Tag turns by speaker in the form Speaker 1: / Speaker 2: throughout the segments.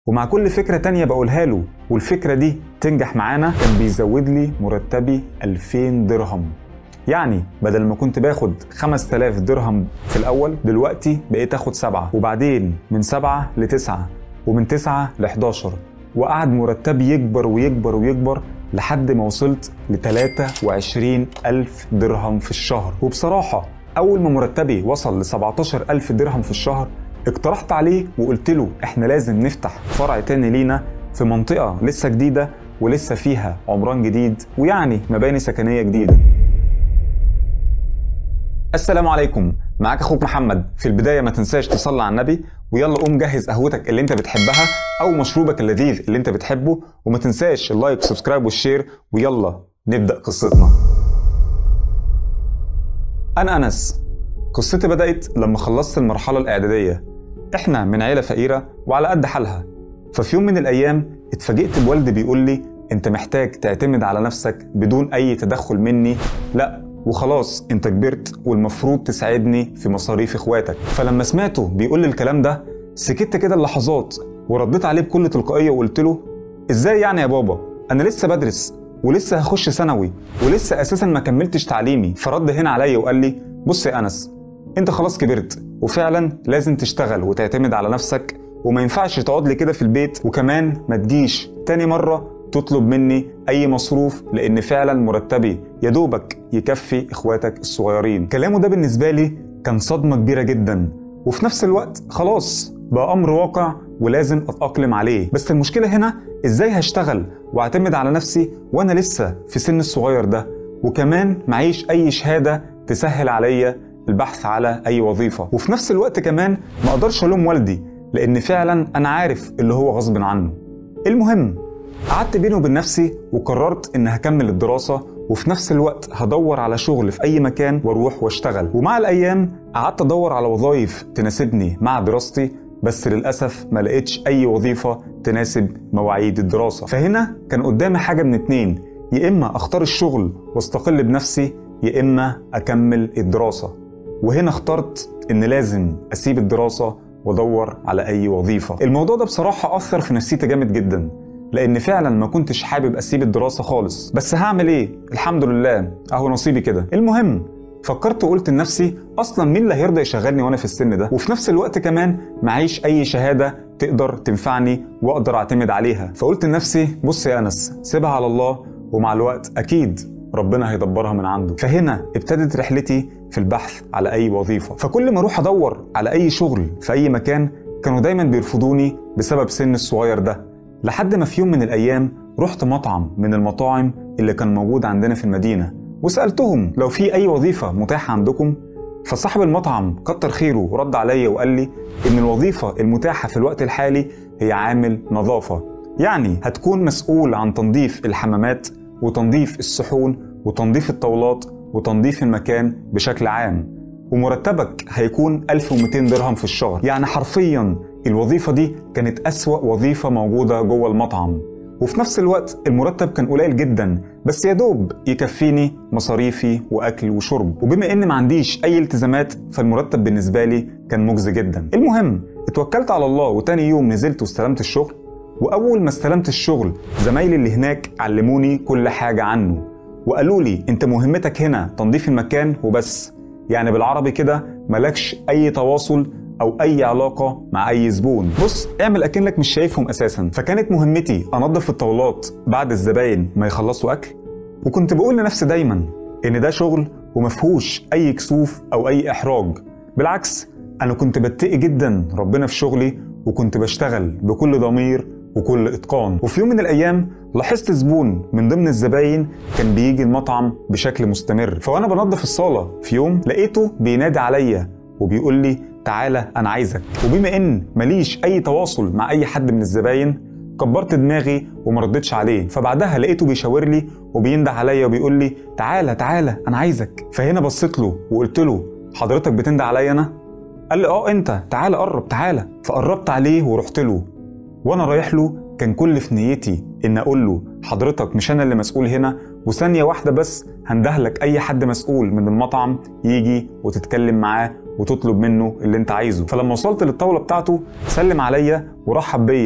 Speaker 1: ومع كل فكرة تانية بقولها له والفكرة دي تنجح معانا كان بيزود لي مرتبي 2000 درهم يعني بدل ما كنت باخد 5000 درهم في الأول دلوقتي بقيت آخد سبعة وبعدين من سبعة لتسعة ومن تسعة ل 11 وقعد مرتبي يكبر ويكبر ويكبر لحد ما وصلت ل 23 ألف درهم في الشهر وبصراحة أول ما مرتبي وصل ل 17 ألف درهم في الشهر اقترحت عليه وقلت له احنا لازم نفتح فرع تاني لينا في منطقة لسه جديدة ولسه فيها عمران جديد ويعني مباني سكنية جديدة السلام عليكم معاك اخوك محمد في البداية ما تنساش تصلي على النبي ويلا قوم جهز قهوتك اللي انت بتحبها او مشروبك اللذيذ اللي انت بتحبه وما تنساش اللايك والسبسكرايب والشير ويلا نبدأ قصتنا انا انس قصتي بدأت لما خلصت المرحلة الإعدادية احنا من عيلة فقيرة وعلى قد حالها ففي يوم من الأيام اتفاجئت بوالدي بيقول لي انت محتاج تعتمد على نفسك بدون أي تدخل مني لا وخلاص انت كبرت والمفروض تساعدني في مصاريف اخواتك فلما سمعته بيقول لي الكلام ده سكت كده اللحظات ورديت عليه بكل تلقائية وقلت له ازاي يعني يا بابا انا لسه بدرس ولسه هخش ثانوي ولسه اساسا ما كملتش تعليمي فرد هنا عليا وقال لي بص يا انس انت خلاص كبرت وفعلا لازم تشتغل وتعتمد على نفسك وما ينفعش تقعد لي كده في البيت وكمان ما تجيش تاني مرة تطلب مني اي مصروف لان فعلا مرتبي يا دوبك يكفي اخواتك الصغيرين كلامه ده بالنسبة لي كان صدمة كبيرة جدا وفي نفس الوقت خلاص بقى امر واقع ولازم اتاقلم عليه بس المشكله هنا ازاي هشتغل واعتمد على نفسي وانا لسه في سن الصغير ده وكمان معيش اي شهاده تسهل عليا البحث على اي وظيفه وفي نفس الوقت كمان ما اقدرش الوم والدي لان فعلا انا عارف اللي هو غصب عنه المهم قعدت بيني وبين نفسي وقررت ان هكمل الدراسه وفي نفس الوقت هدور على شغل في اي مكان واروح واشتغل ومع الايام قعدت ادور على وظائف تناسبني مع دراستي بس للاسف ما لقيتش اي وظيفه تناسب مواعيد الدراسه فهنا كان قدامي حاجه من اتنين يا اما اختار الشغل واستقل بنفسي يا اما اكمل الدراسه وهنا اخترت ان لازم اسيب الدراسه وادور على اي وظيفه الموضوع ده بصراحه اثر في نفسيتي جامد جدا لان فعلا ما كنتش حابب اسيب الدراسه خالص بس هعمل ايه الحمد لله اهو نصيبي كده المهم فكرت وقلت لنفسي اصلا مين اللي هيرضى يشغلني وانا في السن ده وفي نفس الوقت كمان معيش اي شهاده تقدر تنفعني واقدر اعتمد عليها فقلت لنفسي بص يا انس سيبها على الله ومع الوقت اكيد ربنا هيدبرها من عنده فهنا ابتدت رحلتي في البحث على اي وظيفه فكل ما اروح ادور على اي شغل في اي مكان كانوا دايما بيرفضوني بسبب سن الصغير ده لحد ما في يوم من الايام رحت مطعم من المطاعم اللي كان موجود عندنا في المدينه وسالتهم لو في اي وظيفه متاحه عندكم فصاحب المطعم كتر خيره رد عليا وقال لي ان الوظيفه المتاحه في الوقت الحالي هي عامل نظافه يعني هتكون مسؤول عن تنظيف الحمامات وتنظيف الصحون وتنظيف الطاولات وتنظيف المكان بشكل عام ومرتبك هيكون 1200 درهم في الشهر يعني حرفيا الوظيفة دي كانت أسوأ وظيفة موجودة جوه المطعم وفي نفس الوقت المرتب كان قليل جدا بس يا دوب يكفيني مصاريفي واكل وشرب وبما ان ما عنديش اي التزامات فالمرتب بالنسبه لي كان مجزي جدا المهم اتوكلت على الله وتاني يوم نزلت واستلمت الشغل واول ما استلمت الشغل زمايلي اللي هناك علموني كل حاجه عنه وقالوا لي انت مهمتك هنا تنظيف المكان وبس يعني بالعربي كده مالكش اي تواصل او اي علاقه مع اي زبون بص اعمل اكنك مش شايفهم اساسا فكانت مهمتي انظف الطاولات بعد الزباين ما يخلصوا اكل وكنت بقول لنفسي دايما ان ده شغل ومفهوش اي كسوف او اي احراج بالعكس انا كنت بتقي جدا ربنا في شغلي وكنت بشتغل بكل ضمير وكل اتقان وفي يوم من الايام لاحظت زبون من ضمن الزباين كان بيجي المطعم بشكل مستمر فوانا بنظف الصاله في يوم لقيته بينادي عليا وبيقول لي تعالى انا عايزك وبما ان ماليش اي تواصل مع اي حد من الزباين كبرت دماغي وما ردتش عليه فبعدها لقيته بيشاور لي وبينده عليا وبيقول لي تعالى تعالى انا عايزك فهنا بصيت له وقلت له حضرتك بتنده عليا انا قال لي اه انت تعالى قرب تعالى فقربت عليه ورحت له وانا رايح له كان كل في نيتي ان اقول له حضرتك مش انا اللي مسؤول هنا وثانيه واحده بس هندهلك اي حد مسؤول من المطعم يجي وتتكلم معاه وتطلب منه اللي انت عايزه فلما وصلت للطاوله بتاعته سلم عليا ورحب بيا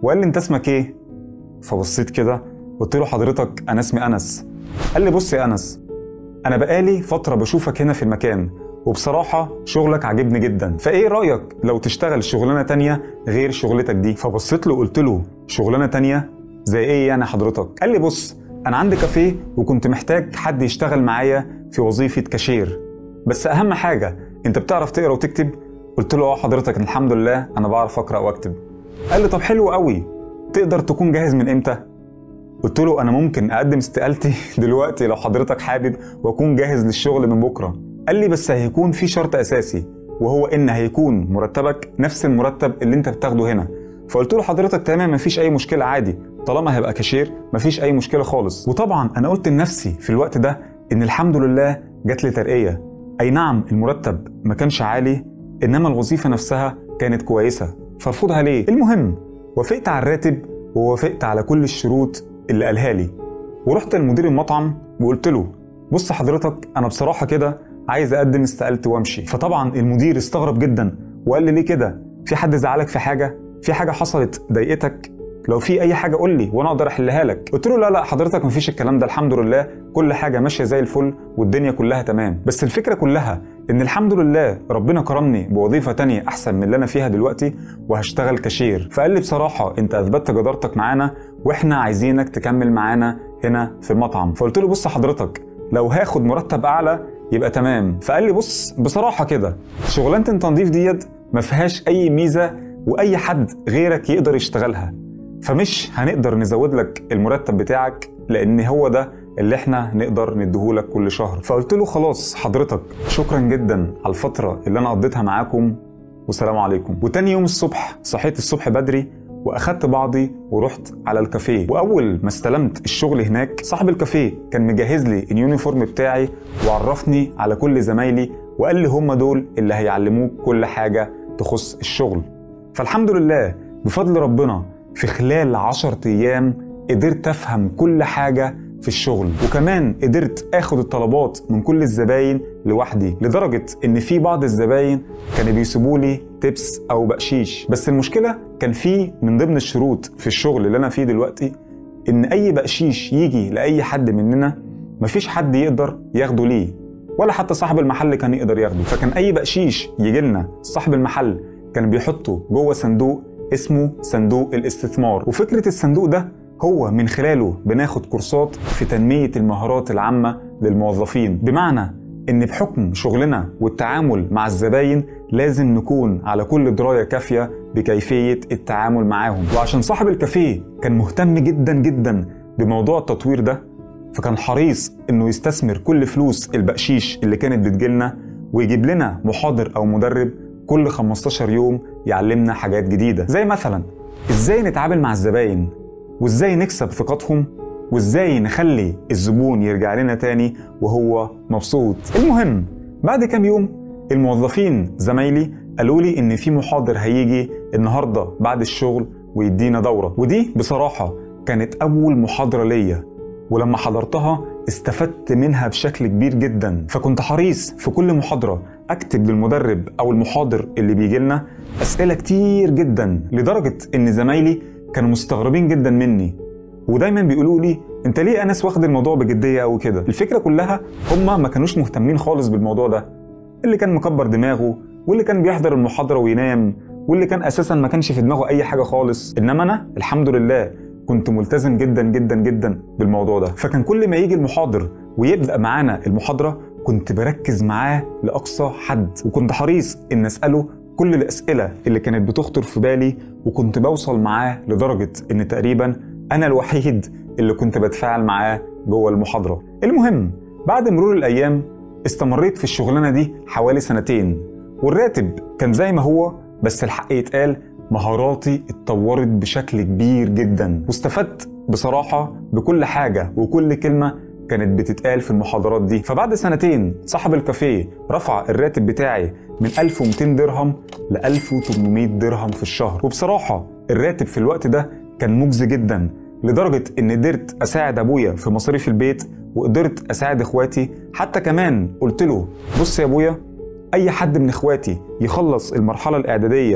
Speaker 1: وقال لي انت اسمك ايه فبصيت كده قلت له حضرتك انا اسمي انس قال لي بص يا انس انا بقالي فتره بشوفك هنا في المكان وبصراحة شغلك عاجبني جدا فايه رأيك لو تشتغل شغلانة تانية غير شغلتك دي فبصيت له قلت له شغلانة تانية زي ايه يعني حضرتك قال لي بص انا عندي كافيه وكنت محتاج حد يشتغل معايا في وظيفة كاشير بس اهم حاجة انت بتعرف تقرا وتكتب قلت له اه حضرتك الحمد لله انا بعرف اقرا واكتب قال لي طب حلو قوي تقدر تكون جاهز من امتى قلت له انا ممكن اقدم استقالتي دلوقتي لو حضرتك حابب واكون جاهز للشغل من بكره قال لي بس هيكون في شرط اساسي وهو ان هيكون مرتبك نفس المرتب اللي انت بتاخده هنا فقلت له حضرتك تمام مفيش اي مشكله عادي طالما هيبقى كاشير مفيش اي مشكله خالص وطبعا انا قلت لنفسي في الوقت ده ان الحمد لله جات لي ترقيه اي نعم المرتب ما كانش عالي انما الوظيفه نفسها كانت كويسه فارفضها ليه المهم وافقت على الراتب ووافقت على كل الشروط اللي قالها لي ورحت لمدير المطعم وقلت له بص حضرتك انا بصراحه كده عايز اقدم استقالتي وامشي فطبعا المدير استغرب جدا وقال لي ليه كده في حد زعلك في حاجه في حاجه حصلت ضايقتك لو في اي حاجه قول لي وانا اقدر احلها لك قلت له لا لا حضرتك مفيش الكلام ده الحمد لله كل حاجه ماشيه زي الفل والدنيا كلها تمام بس الفكره كلها ان الحمد لله ربنا كرمني بوظيفه تانية احسن من اللي انا فيها دلوقتي وهشتغل كاشير فقال لي بصراحه انت اثبتت جدارتك معانا واحنا عايزينك تكمل معانا هنا في المطعم فقلت له بص حضرتك لو هاخد مرتب اعلى يبقى تمام فقال لي بص بصراحه كده شغلانه التنظيف ديت ما فيهاش اي ميزه واي حد غيرك يقدر يشتغلها فمش هنقدر نزود لك المرتب بتاعك لان هو ده اللي احنا نقدر نديهولك كل شهر فقلت له خلاص حضرتك شكرا جدا على الفتره اللي انا قضيتها معاكم والسلام عليكم وتاني يوم الصبح صحيت الصبح بدري واخدت بعضي ورحت على الكافيه واول ما استلمت الشغل هناك صاحب الكافيه كان مجهز لي اليونيفورم بتاعي وعرفني على كل زمايلي وقال لي هم دول اللي هيعلموك كل حاجه تخص الشغل فالحمد لله بفضل ربنا في خلال عشرة أيام قدرت أفهم كل حاجة في الشغل وكمان قدرت اخد الطلبات من كل الزباين لوحدي لدرجة ان في بعض الزباين كانوا بيسيبوا لي تبس او بقشيش بس المشكلة كان في من ضمن الشروط في الشغل اللي انا فيه دلوقتي ان اي بقشيش يجي لاي حد مننا مفيش حد يقدر ياخده ليه ولا حتى صاحب المحل كان يقدر ياخده فكان اي بقشيش يجي لنا صاحب المحل كان بيحطه جوه صندوق اسمه صندوق الاستثمار وفكرة الصندوق ده هو من خلاله بناخد كورسات في تنمية المهارات العامة للموظفين بمعنى ان بحكم شغلنا والتعامل مع الزباين لازم نكون على كل دراية كافية بكيفية التعامل معاهم وعشان صاحب الكافيه كان مهتم جدا جدا بموضوع التطوير ده فكان حريص انه يستثمر كل فلوس البقشيش اللي كانت بتجيلنا ويجيب لنا محاضر او مدرب كل 15 يوم يعلمنا حاجات جديدة زي مثلا ازاي نتعامل مع الزباين وازاي نكسب ثقتهم وازاي نخلي الزبون يرجع لنا تاني وهو مبسوط المهم بعد كام يوم الموظفين زمايلي قالوا لي ان في محاضر هيجي النهارده بعد الشغل ويدينا دوره ودي بصراحه كانت اول محاضره ليا ولما حضرتها استفدت منها بشكل كبير جدا فكنت حريص في كل محاضره اكتب للمدرب او المحاضر اللي بيجي لنا اسئله كتير جدا لدرجه ان زمايلي كانوا مستغربين جدا مني ودايما بيقولوا لي انت ليه انس واخد الموضوع بجديه قوي كده الفكره كلها هم ما كانوش مهتمين خالص بالموضوع ده اللي كان مكبر دماغه واللي كان بيحضر المحاضره وينام واللي كان اساسا ما كانش في دماغه اي حاجه خالص انما انا الحمد لله كنت ملتزم جدا جدا جدا بالموضوع ده فكان كل ما يجي المحاضر ويبدا معانا المحاضره كنت بركز معاه لاقصى حد وكنت حريص ان اساله كل الاسئله اللي كانت بتخطر في بالي وكنت بوصل معاه لدرجه ان تقريبا انا الوحيد اللي كنت بتفاعل معاه جوه المحاضره المهم بعد مرور الايام استمريت في الشغلانه دي حوالي سنتين والراتب كان زي ما هو بس الحق يتقال مهاراتي اتطورت بشكل كبير جدا واستفدت بصراحة بكل حاجة وكل كلمة كانت بتتقال في المحاضرات دي فبعد سنتين صاحب الكافيه رفع الراتب بتاعي من 1200 درهم ل 1800 درهم في الشهر وبصراحة الراتب في الوقت ده كان مجزي جدا لدرجة إن قدرت أساعد أبويا في مصاريف البيت وقدرت أساعد إخواتي حتى كمان قلت له بص يا أبويا أي حد من إخواتي يخلص المرحلة الإعدادية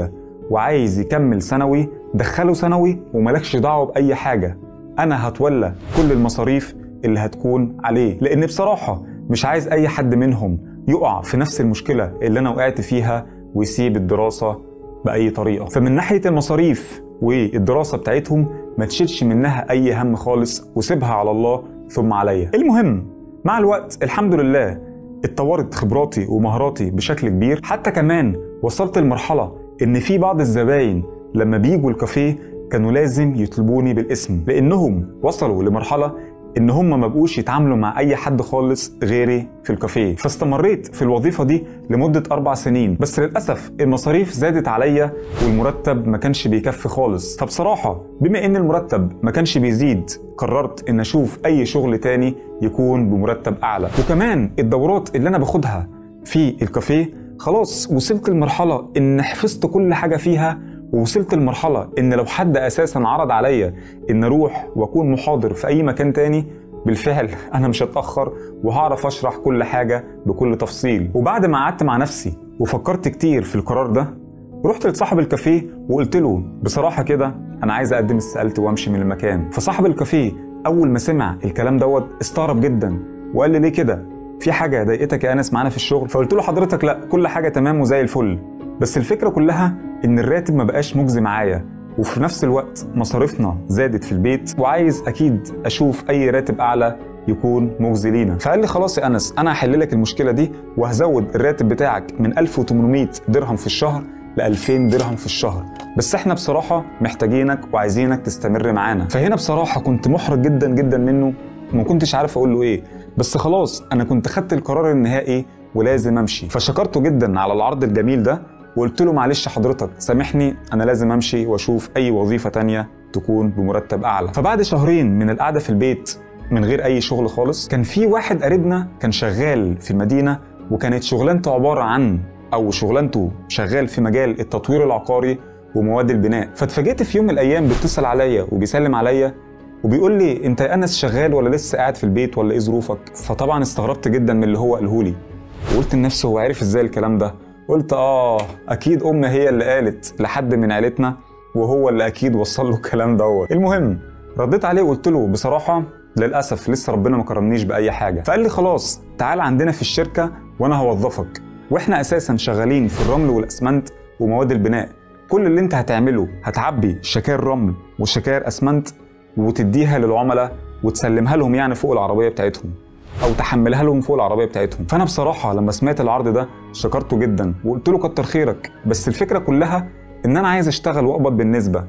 Speaker 1: وعايز يكمل ثانوي دخله ثانوي وملكش دعوه باي حاجه انا هتولى كل المصاريف اللي هتكون عليه لان بصراحه مش عايز اي حد منهم يقع في نفس المشكله اللي انا وقعت فيها ويسيب الدراسه باي طريقه فمن ناحيه المصاريف والدراسه بتاعتهم ما تشيلش منها اي هم خالص وسيبها على الله ثم عليا المهم مع الوقت الحمد لله اتطورت خبراتي ومهاراتي بشكل كبير حتى كمان وصلت لمرحله ان في بعض الزباين لما بيجوا الكافيه كانوا لازم يطلبوني بالاسم لانهم وصلوا لمرحله ان هم ما بقوش يتعاملوا مع اي حد خالص غيري في الكافيه فاستمريت في الوظيفه دي لمده اربع سنين بس للاسف المصاريف زادت عليا والمرتب ما كانش بيكفي خالص فبصراحه بما ان المرتب ما كانش بيزيد قررت ان اشوف اي شغل تاني يكون بمرتب اعلى وكمان الدورات اللي انا باخدها في الكافيه خلاص وصلت لمرحله ان حفظت كل حاجه فيها ووصلت لمرحلة إن لو حد أساسا عرض عليا إن أروح وأكون محاضر في أي مكان تاني بالفعل أنا مش هتأخر وهعرف أشرح كل حاجة بكل تفصيل وبعد ما قعدت مع نفسي وفكرت كتير في القرار ده رحت لصاحب الكافيه وقلت له بصراحة كده أنا عايز أقدم استقالتي وأمشي من المكان فصاحب الكافيه أول ما سمع الكلام دوت استغرب جدا وقال لي ليه كده في حاجة ضايقتك يا أنس معانا في الشغل فقلت له حضرتك لا كل حاجة تمام وزي الفل بس الفكرة كلها إن الراتب ما بقاش مجزي معايا وفي نفس الوقت مصاريفنا زادت في البيت وعايز أكيد أشوف أي راتب أعلى يكون مجزي لينا فقال لي خلاص يا أنس أنا هحل لك المشكلة دي وهزود الراتب بتاعك من 1800 درهم في الشهر ل 2000 درهم في الشهر بس احنا بصراحة محتاجينك وعايزينك تستمر معانا فهنا بصراحة كنت محرج جدا جدا منه وما كنتش عارف اقول له ايه بس خلاص انا كنت خدت القرار النهائي ولازم امشي فشكرته جدا على العرض الجميل ده وقلت له معلش حضرتك سامحني انا لازم امشي واشوف اي وظيفه تانية تكون بمرتب اعلى فبعد شهرين من القعده في البيت من غير اي شغل خالص كان في واحد قريبنا كان شغال في المدينه وكانت شغلانته عباره عن او شغلانته شغال في مجال التطوير العقاري ومواد البناء فاتفاجئت في يوم من الايام بيتصل عليا وبيسلم عليا وبيقول لي انت يا انس شغال ولا لسه قاعد في البيت ولا ايه ظروفك فطبعا استغربت جدا من اللي هو قاله لي وقلت لنفسي هو عارف ازاي الكلام ده قلت اه اكيد امي هي اللي قالت لحد من عيلتنا وهو اللي اكيد وصل له الكلام دوت المهم رديت عليه وقلت له بصراحه للاسف لسه ربنا ما كرمنيش باي حاجه فقال لي خلاص تعال عندنا في الشركه وانا هوظفك واحنا اساسا شغالين في الرمل والاسمنت ومواد البناء كل اللي انت هتعمله هتعبي شكاير رمل وشكاير اسمنت وتديها للعملاء وتسلمها لهم يعني فوق العربيه بتاعتهم او تحملها لهم فوق العربيه بتاعتهم فانا بصراحه لما سمعت العرض ده شكرته جدا وقلت له كتر خيرك بس الفكره كلها ان انا عايز اشتغل واقبض بالنسبه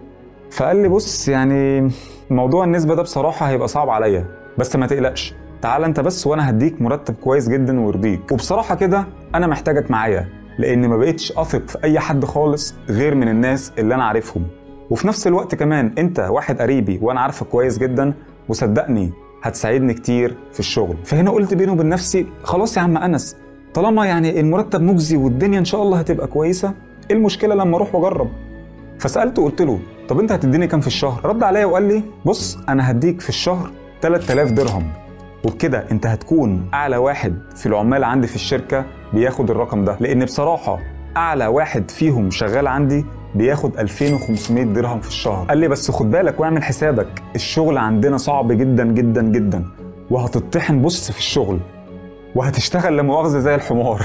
Speaker 1: فقال لي بص يعني موضوع النسبه ده بصراحه هيبقى صعب عليا بس ما تقلقش تعال انت بس وانا هديك مرتب كويس جدا ويرضيك وبصراحه كده انا محتاجك معايا لان ما بقتش اثق في اي حد خالص غير من الناس اللي انا عارفهم وفي نفس الوقت كمان انت واحد قريبي وانا عارفك كويس جدا وصدقني هتساعدني كتير في الشغل فهنا قلت بيني وبين نفسي خلاص يا عم انس طالما يعني المرتب مجزي والدنيا ان شاء الله هتبقى كويسه ايه المشكله لما اروح واجرب فسالته قلت له طب انت هتديني كام في الشهر رد عليا وقال لي بص انا هديك في الشهر 3000 درهم وبكده انت هتكون اعلى واحد في العمال عندي في الشركه بياخد الرقم ده لان بصراحه اعلى واحد فيهم شغال عندي بياخد 2500 درهم في الشهر قال لي بس خد بالك واعمل حسابك الشغل عندنا صعب جدا جدا جدا وهتطحن بص في الشغل وهتشتغل لا مؤاخذه زي الحمار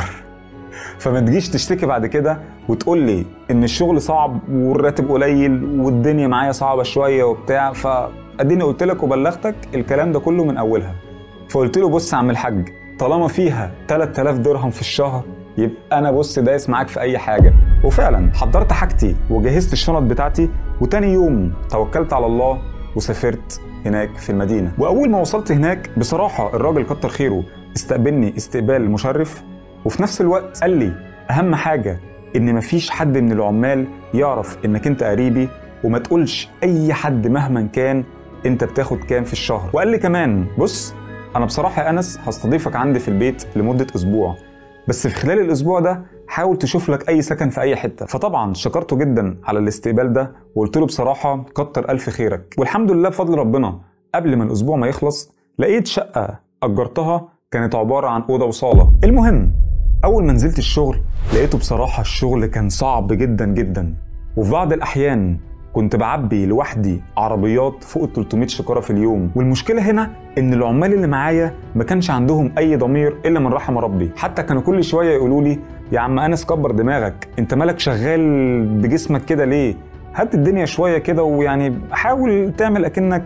Speaker 1: فما تجيش تشتكي بعد كده وتقول لي ان الشغل صعب والراتب قليل والدنيا معايا صعبه شويه وبتاع فاديني قلت لك وبلغتك الكلام ده كله من اولها فقلت له بص يا عم الحاج طالما فيها 3000 درهم في الشهر يبقى انا بص دايس معاك في اي حاجه وفعلا حضرت حاجتي وجهزت الشنط بتاعتي وتاني يوم توكلت على الله وسافرت هناك في المدينه واول ما وصلت هناك بصراحه الراجل كتر خيره استقبلني استقبال مشرف وفي نفس الوقت قال لي اهم حاجه ان مفيش حد من العمال يعرف انك انت قريبي وما تقولش اي حد مهما كان انت بتاخد كام في الشهر وقال لي كمان بص انا بصراحه يا انس هستضيفك عندي في البيت لمده اسبوع بس في خلال الاسبوع ده حاول تشوف لك اي سكن في اي حته فطبعا شكرته جدا على الاستقبال ده وقلت له بصراحه كتر الف خيرك والحمد لله بفضل ربنا قبل ما الاسبوع ما يخلص لقيت شقه اجرتها كانت عباره عن اوضه وصاله المهم اول ما نزلت الشغل لقيته بصراحه الشغل كان صعب جدا جدا وفي بعض الأحيان كنت بعبي لوحدي عربيات فوق ال 300 شكاره في اليوم والمشكله هنا ان العمال اللي معايا ما كانش عندهم اي ضمير الا من رحم ربي حتى كانوا كل شويه يقولوا لي يا عم انس كبر دماغك انت مالك شغال بجسمك كده ليه هات الدنيا شويه كده ويعني حاول تعمل اكنك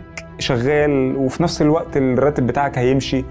Speaker 1: شغال وفي نفس الوقت الراتب بتاعك هيمشي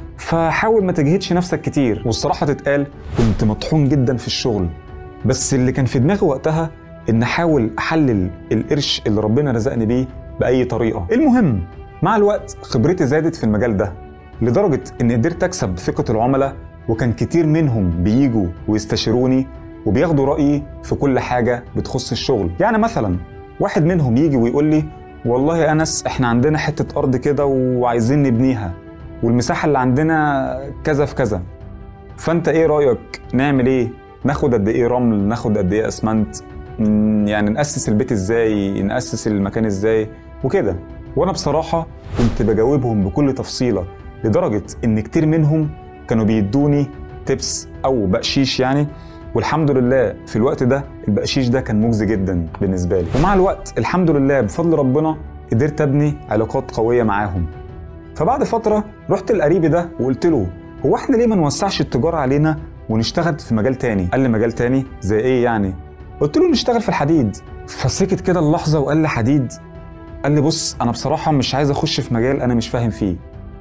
Speaker 1: فحاول ما تجهدش نفسك كتير والصراحه تتقال كنت مطحون جدا في الشغل بس اللي كان في دماغي وقتها ان احاول احلل القرش اللي ربنا رزقني بيه باي طريقه المهم مع الوقت خبرتي زادت في المجال ده لدرجه ان قدرت اكسب ثقه العملاء وكان كتير منهم بيجوا ويستشيروني وبياخدوا رايي في كل حاجه بتخص الشغل يعني مثلا واحد منهم يجي ويقول لي والله يا انس احنا عندنا حته ارض كده وعايزين نبنيها والمساحه اللي عندنا كذا في كذا فانت ايه رايك نعمل ايه ناخد قد ايه رمل ناخد قد ايه اسمنت يعني نأسس البيت ازاي نأسس المكان ازاي وكده وانا بصراحة كنت بجاوبهم بكل تفصيلة لدرجة ان كتير منهم كانوا بيدوني تبس او بقشيش يعني والحمد لله في الوقت ده البقشيش ده كان مجزي جدا بالنسبة لي ومع الوقت الحمد لله بفضل ربنا قدرت ابني علاقات قوية معاهم فبعد فترة رحت لقريبي ده وقلت له هو احنا ليه ما نوسعش التجارة علينا ونشتغل في مجال تاني قال لي مجال تاني زي ايه يعني قلت له نشتغل في الحديد فسكت كده اللحظه وقال لي حديد قال لي بص انا بصراحه مش عايز اخش في مجال انا مش فاهم فيه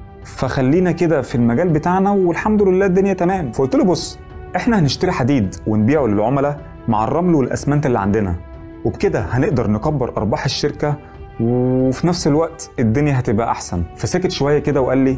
Speaker 1: فخلينا كده في المجال بتاعنا والحمد لله الدنيا تمام فقلت له بص احنا هنشتري حديد ونبيعه للعملاء مع الرمل والاسمنت اللي عندنا وبكده هنقدر نكبر ارباح الشركه وفي نفس الوقت الدنيا هتبقى احسن فسكت شويه كده وقال لي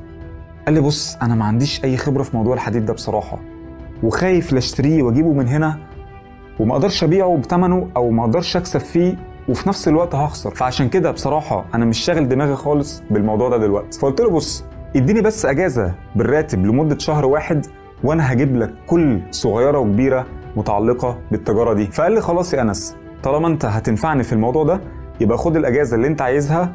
Speaker 1: قال لي بص انا ما عنديش اي خبره في موضوع الحديد ده بصراحه وخايف لا اشتريه واجيبه من هنا وما اقدرش ابيعه بثمنه او ما اقدرش اكسب فيه وفي نفس الوقت هخسر فعشان كده بصراحه انا مش شاغل دماغي خالص بالموضوع ده دلوقتي فقلت له بص اديني بس اجازه بالراتب لمده شهر واحد وانا هجيب لك كل صغيره وكبيره متعلقه بالتجاره دي فقال لي خلاص يا انس طالما انت هتنفعني في الموضوع ده يبقى خد الاجازه اللي انت عايزها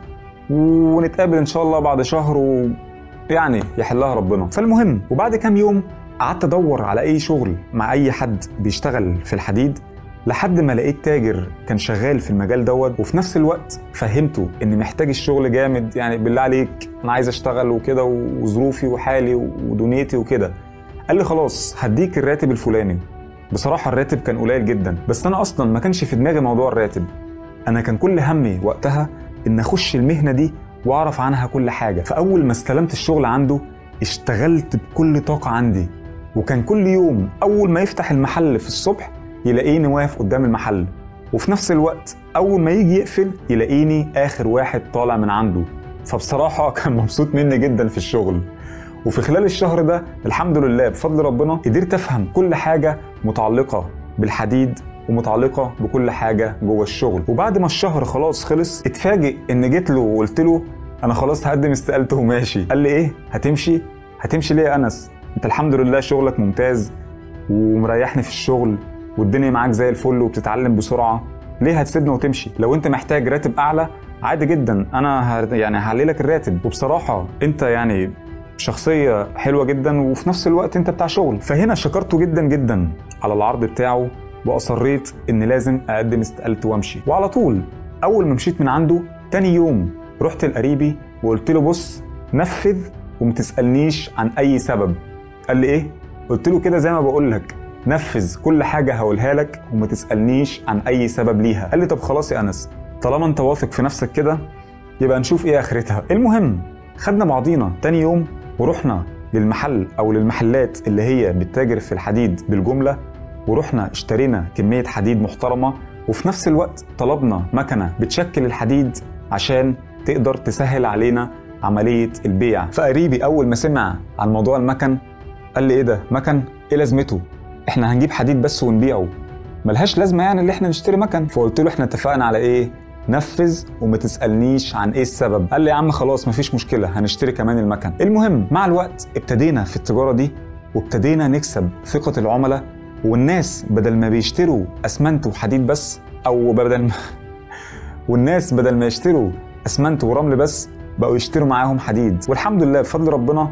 Speaker 1: ونتقابل ان شاء الله بعد شهر و يعني يحلها ربنا فالمهم وبعد كام يوم قعدت ادور على اي شغل مع اي حد بيشتغل في الحديد لحد ما لقيت تاجر كان شغال في المجال دوت وفي نفس الوقت فهمته اني محتاج الشغل جامد يعني بالله عليك انا عايز اشتغل وكده وظروفي وحالي ودنيتي وكده قال لي خلاص هديك الراتب الفلاني بصراحه الراتب كان قليل جدا بس انا اصلا ما كانش في دماغي موضوع الراتب انا كان كل همي وقتها ان اخش المهنه دي واعرف عنها كل حاجه فاول ما استلمت الشغل عنده اشتغلت بكل طاقه عندي وكان كل يوم أول ما يفتح المحل في الصبح يلاقيني واقف قدام المحل وفي نفس الوقت أول ما يجي يقفل يلاقيني آخر واحد طالع من عنده فبصراحة كان مبسوط مني جدا في الشغل وفي خلال الشهر ده الحمد لله بفضل ربنا قدرت أفهم كل حاجة متعلقة بالحديد ومتعلقة بكل حاجة جوه الشغل وبعد ما الشهر خلاص خلص اتفاجئ ان جيت له وقلت له انا خلاص هقدم استقالته وماشي قال لي ايه هتمشي هتمشي ليه يا انس انت الحمد لله شغلك ممتاز ومريحني في الشغل والدنيا معاك زي الفل وبتتعلم بسرعه ليه هتسيبنا وتمشي لو انت محتاج راتب اعلى عادي جدا انا ه... يعني هعلي لك الراتب وبصراحه انت يعني شخصيه حلوه جدا وفي نفس الوقت انت بتاع شغل فهنا شكرته جدا جدا على العرض بتاعه واصريت ان لازم اقدم استقالتي وامشي وعلى طول اول ما مشيت من عنده تاني يوم رحت لقريبي وقلت له بص نفذ وما تسالنيش عن اي سبب قال لي ايه قلت له كده زي ما بقول لك نفذ كل حاجه هقولها لك وما تسالنيش عن اي سبب ليها قال لي طب خلاص يا انس طالما انت واثق في نفسك كده يبقى نشوف ايه اخرتها المهم خدنا بعضينا تاني يوم ورحنا للمحل او للمحلات اللي هي بتتاجر في الحديد بالجمله ورحنا اشترينا كميه حديد محترمه وفي نفس الوقت طلبنا مكنه بتشكل الحديد عشان تقدر تسهل علينا عمليه البيع فقريبي اول ما سمع عن موضوع المكن قال لي ايه ده مكن ايه لازمته احنا هنجيب حديد بس ونبيعه ملهاش لازمه يعني اللي احنا نشتري مكن فقلت له احنا اتفقنا على ايه نفذ وما تسالنيش عن ايه السبب قال لي يا عم خلاص مفيش مشكله هنشتري كمان المكن المهم مع الوقت ابتدينا في التجاره دي وابتدينا نكسب ثقه العملاء والناس بدل ما بيشتروا اسمنت وحديد بس او بدل ما والناس بدل ما يشتروا اسمنت ورمل بس بقوا يشتروا معاهم حديد والحمد لله بفضل ربنا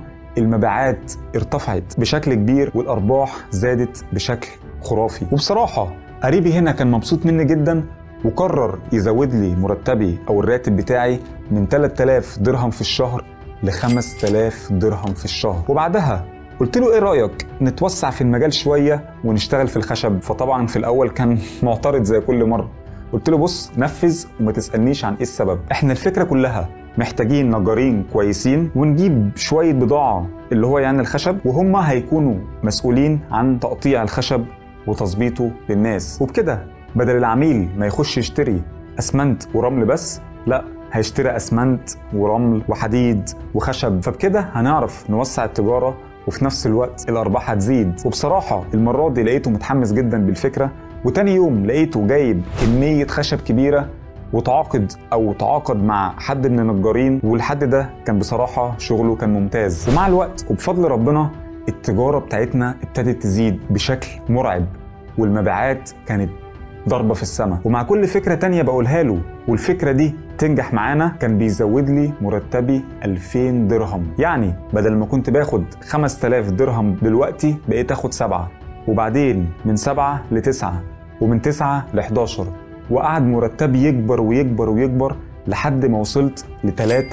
Speaker 1: المبيعات ارتفعت بشكل كبير والارباح زادت بشكل خرافي وبصراحه قريبي هنا كان مبسوط مني جدا وقرر يزود لي مرتبي او الراتب بتاعي من 3000 درهم في الشهر ل 5000 درهم في الشهر وبعدها قلت له ايه رايك نتوسع في المجال شويه ونشتغل في الخشب فطبعا في الاول كان معترض زي كل مره قلت له بص نفذ وما تسالنيش عن ايه السبب احنا الفكره كلها محتاجين نجارين كويسين ونجيب شويه بضاعه اللي هو يعني الخشب وهم هيكونوا مسؤولين عن تقطيع الخشب وتظبيطه للناس وبكده بدل العميل ما يخش يشتري اسمنت ورمل بس لا هيشتري اسمنت ورمل وحديد وخشب فبكده هنعرف نوسع التجاره وفي نفس الوقت الارباح هتزيد وبصراحه المره دي لقيته متحمس جدا بالفكره وتاني يوم لقيته جايب كميه خشب كبيره وتعاقد او تعاقد مع حد من النجارين والحد ده كان بصراحه شغله كان ممتاز ومع الوقت وبفضل ربنا التجاره بتاعتنا ابتدت تزيد بشكل مرعب والمبيعات كانت ضربة في السماء ومع كل فكرة تانية بقولها له والفكرة دي تنجح معانا كان بيزود لي مرتبي 2000 درهم يعني بدل ما كنت باخد 5000 درهم دلوقتي بقيت اخد سبعة وبعدين من سبعة لتسعة ومن تسعة ل 11 وقعد مرتبي يكبر ويكبر ويكبر لحد ما وصلت ل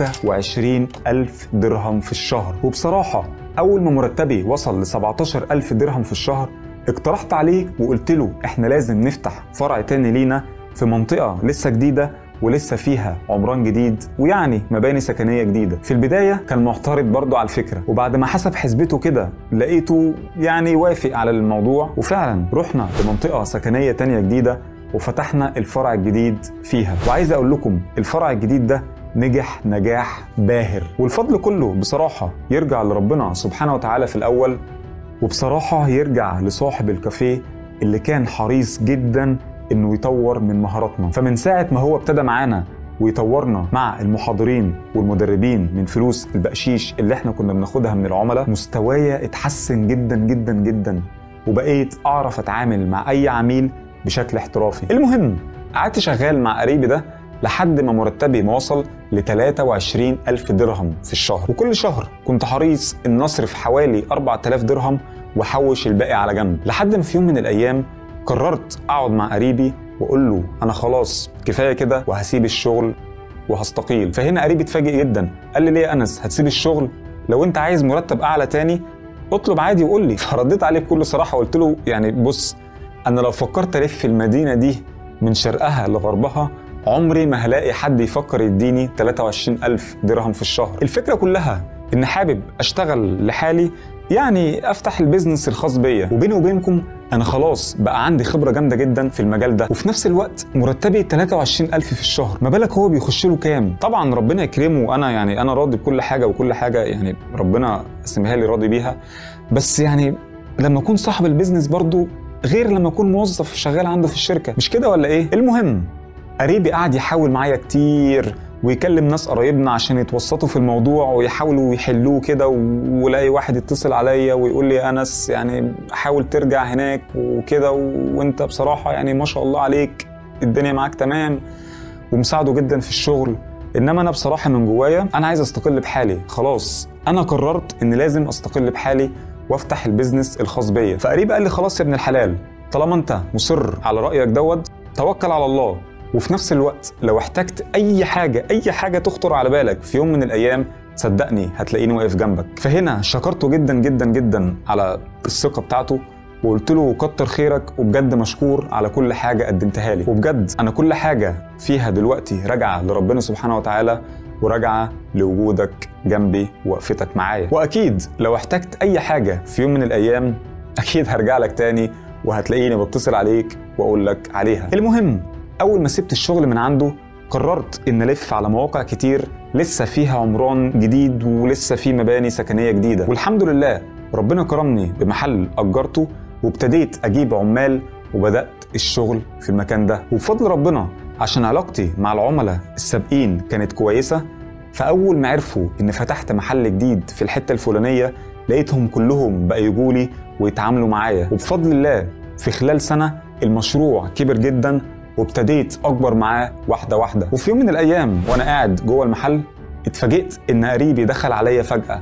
Speaker 1: 23 ألف درهم في الشهر وبصراحة أول ما مرتبي وصل ل 17 ألف درهم في الشهر اقترحت عليه وقلت له احنا لازم نفتح فرع تاني لينا في منطقة لسه جديدة ولسه فيها عمران جديد ويعني مباني سكنيه جديده في البدايه كان معترض برضه على الفكره وبعد ما حسب حسبته كده لقيته يعني وافق على الموضوع وفعلا رحنا لمنطقه سكنيه تانية جديده وفتحنا الفرع الجديد فيها وعايز اقول لكم الفرع الجديد ده نجح نجاح باهر والفضل كله بصراحه يرجع لربنا سبحانه وتعالى في الاول وبصراحه يرجع لصاحب الكافيه اللي كان حريص جدا انه يطور من مهاراتنا فمن ساعه ما هو ابتدى معانا ويطورنا مع المحاضرين والمدربين من فلوس البقشيش اللي احنا كنا بناخدها من العملاء مستوايا اتحسن جدا جدا جدا وبقيت اعرف اتعامل مع اي عميل بشكل احترافي المهم قعدت شغال مع قريبي ده لحد ما مرتبي ما وصل ل 23 ألف درهم في الشهر وكل شهر كنت حريص ان اصرف حوالي 4000 درهم واحوش الباقي على جنب لحد ما في يوم من الايام قررت اقعد مع قريبي واقول له انا خلاص كفايه كده وهسيب الشغل وهستقيل فهنا قريبي اتفاجئ جدا قال لي ليه يا انس هتسيب الشغل لو انت عايز مرتب اعلى تاني اطلب عادي وقول لي فرديت عليه بكل صراحه وقلت له يعني بص انا لو فكرت الف المدينه دي من شرقها لغربها عمري ما هلاقي حد يفكر يديني 23 ألف درهم في الشهر الفكرة كلها إن حابب أشتغل لحالي يعني أفتح البيزنس الخاص بيا وبيني وبينكم أنا خلاص بقى عندي خبرة جامدة جدا في المجال ده وفي نفس الوقت مرتبي 23 ألف في الشهر ما بالك هو بيخش له كام طبعا ربنا يكرمه وأنا يعني أنا راضي بكل حاجة وكل حاجة يعني ربنا قسمها لي راضي بيها بس يعني لما أكون صاحب البيزنس برضو غير لما أكون موظف شغال عنده في الشركة مش كده ولا إيه المهم قريبي قعد يحاول معايا كتير ويكلم ناس قرايبنا عشان يتوسطوا في الموضوع ويحاولوا يحلوه كده ولاقي واحد يتصل عليا ويقول لي يا انس يعني حاول ترجع هناك وكده وانت بصراحه يعني ما شاء الله عليك الدنيا معاك تمام ومساعده جدا في الشغل انما انا بصراحه من جوايا انا عايز استقل بحالي خلاص انا قررت ان لازم استقل بحالي وافتح البيزنس الخاص بيا فقريب قال لي خلاص يا ابن الحلال طالما انت مصر على رايك دوت توكل على الله وفي نفس الوقت لو احتجت اي حاجه اي حاجه تخطر على بالك في يوم من الايام صدقني هتلاقيني واقف جنبك فهنا شكرته جدا جدا جدا على الثقه بتاعته وقلت له كتر خيرك وبجد مشكور على كل حاجه قدمتها لي وبجد انا كل حاجه فيها دلوقتي راجعه لربنا سبحانه وتعالى وراجعه لوجودك جنبي ووقفتك معايا واكيد لو احتجت اي حاجه في يوم من الايام اكيد هرجع لك تاني وهتلاقيني بتصل عليك واقول لك عليها المهم اول ما سبت الشغل من عنده قررت ان الف على مواقع كتير لسه فيها عمران جديد ولسه في مباني سكنيه جديده والحمد لله ربنا كرمني بمحل اجرته وابتديت اجيب عمال وبدات الشغل في المكان ده وبفضل ربنا عشان علاقتي مع العملاء السابقين كانت كويسه فاول ما عرفوا ان فتحت محل جديد في الحته الفلانيه لقيتهم كلهم بقى يجوا لي ويتعاملوا معايا وبفضل الله في خلال سنه المشروع كبر جدا وابتديت اكبر معاه واحده واحده وفي يوم من الايام وانا قاعد جوه المحل اتفاجئت ان قريبي دخل عليا فجاه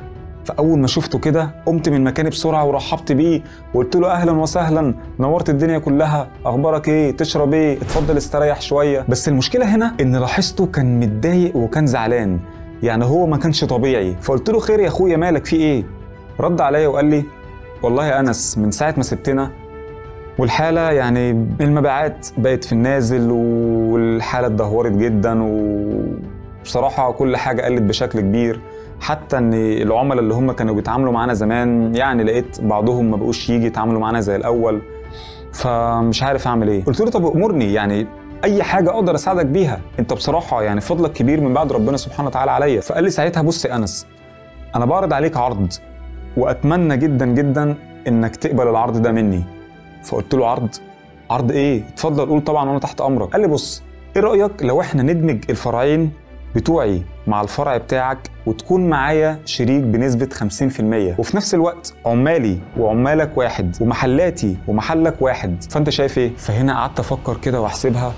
Speaker 1: فاول ما شفته كده قمت من مكاني بسرعه ورحبت بيه وقلت له اهلا وسهلا نورت الدنيا كلها اخبارك ايه تشرب ايه اتفضل استريح شويه بس المشكله هنا ان لاحظته كان متضايق وكان زعلان يعني هو ما كانش طبيعي فقلت له خير يا اخويا مالك في ايه رد عليا وقال لي والله يا انس من ساعه ما سبتنا والحاله يعني المبيعات بقت في النازل والحاله اتدهورت جدا وبصراحه كل حاجه قلت بشكل كبير حتى ان العملاء اللي هم كانوا بيتعاملوا معانا زمان يعني لقيت بعضهم ما بقوش يجي يتعاملوا معانا زي الاول فمش عارف اعمل ايه قلت له طب امرني يعني اي حاجه اقدر اساعدك بيها انت بصراحه يعني فضلك كبير من بعد ربنا سبحانه وتعالى عليا فقال لي ساعتها بص يا انس انا بعرض عليك عرض واتمنى جدا جدا انك تقبل العرض ده مني فقلت له عرض عرض ايه اتفضل قول طبعا وانا تحت امرك قال لي بص ايه رايك لو احنا ندمج الفرعين بتوعي مع الفرع بتاعك وتكون معايا شريك بنسبة 50% وفي نفس الوقت عمالي وعمالك واحد ومحلاتي ومحلك واحد فانت شايف ايه؟ فهنا قعدت افكر كده واحسبها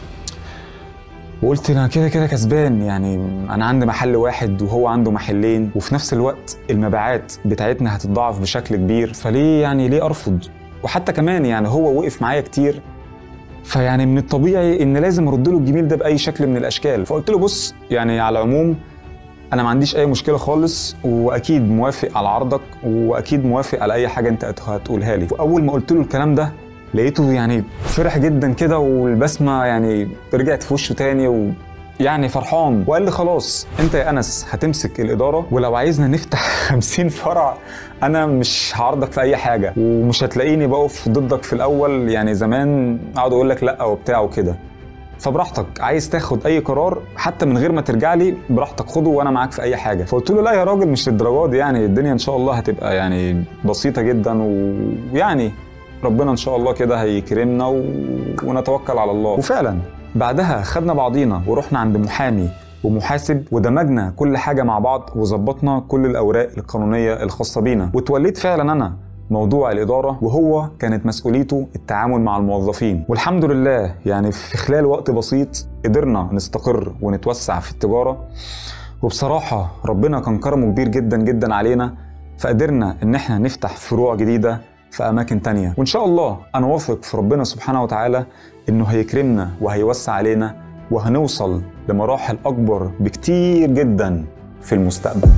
Speaker 1: وقلت انا كده كده كسبان يعني انا عندي محل واحد وهو عنده محلين وفي نفس الوقت المبيعات بتاعتنا هتتضاعف بشكل كبير فليه يعني ليه ارفض وحتى كمان يعني هو وقف معايا كتير فيعني من الطبيعي ان لازم ارد له الجميل ده باي شكل من الاشكال فقلت له بص يعني على العموم انا ما عنديش اي مشكله خالص واكيد موافق على عرضك واكيد موافق على اي حاجه انت هتقولها لي واول ما قلت له الكلام ده لقيته يعني فرح جدا كده والبسمه يعني رجعت في وشه تاني ويعني فرحان وقال لي خلاص انت يا انس هتمسك الاداره ولو عايزنا نفتح 50 فرع انا مش هعرضك في اي حاجه ومش هتلاقيني بقف ضدك في الاول يعني زمان اقعد اقول لك لا وبتاع وكده فبراحتك عايز تاخد اي قرار حتى من غير ما ترجع لي براحتك خده وانا معاك في اي حاجه فقلت له لا يا راجل مش للدرجه دي يعني الدنيا ان شاء الله هتبقى يعني بسيطه جدا ويعني ربنا ان شاء الله كده هيكرمنا و... ونتوكل على الله وفعلا بعدها خدنا بعضينا ورحنا عند محامي ومحاسب ودمجنا كل حاجه مع بعض وظبطنا كل الاوراق القانونيه الخاصه بينا وتوليت فعلا انا موضوع الإدارة وهو كانت مسؤوليته التعامل مع الموظفين والحمد لله يعني في خلال وقت بسيط قدرنا نستقر ونتوسع في التجارة وبصراحة ربنا كان كرمه كبير جدا جدا علينا فقدرنا إن احنا نفتح فروع جديدة في أماكن تانية وإن شاء الله أنا واثق في ربنا سبحانه وتعالى إنه هيكرمنا وهيوسع علينا وهنوصل لمراحل أكبر بكتير جدا في المستقبل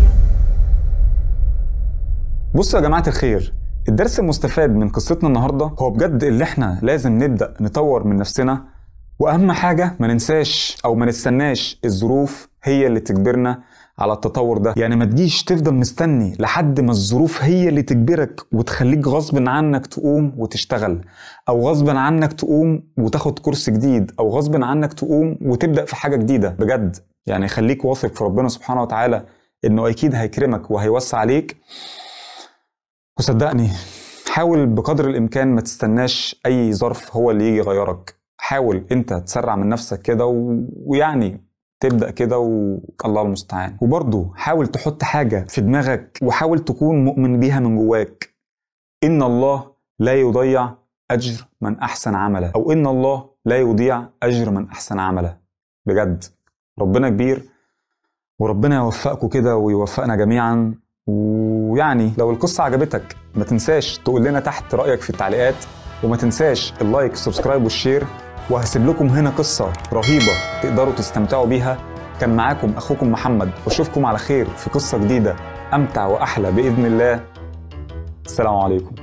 Speaker 1: بصوا يا جماعة الخير الدرس المستفاد من قصتنا النهارده هو بجد اللي احنا لازم نبدا نطور من نفسنا واهم حاجه ما ننساش او ما نستناش الظروف هي اللي تجبرنا على التطور ده يعني ما تجيش تفضل مستني لحد ما الظروف هي اللي تجبرك وتخليك غصب عنك تقوم وتشتغل او غصب عنك تقوم وتاخد كورس جديد او غصب عنك تقوم وتبدا في حاجه جديده بجد يعني خليك واثق في ربنا سبحانه وتعالى انه اكيد هيكرمك وهيوسع عليك وصدقني حاول بقدر الامكان ما تستناش اي ظرف هو اللي يجي يغيرك حاول انت تسرع من نفسك كده و... ويعني تبدا كده والله المستعان وبرضه حاول تحط حاجه في دماغك وحاول تكون مؤمن بيها من جواك ان الله لا يضيع اجر من احسن عملا او ان الله لا يضيع اجر من احسن عملا بجد ربنا كبير وربنا يوفقكم كده ويوفقنا جميعا ويعني لو القصة عجبتك ما تنساش تقول لنا تحت رأيك في التعليقات وما تنساش اللايك سبسكرايب والشير وهسيب لكم هنا قصة رهيبة تقدروا تستمتعوا بيها كان معاكم أخوكم محمد وأشوفكم على خير في قصة جديدة أمتع وأحلى بإذن الله السلام عليكم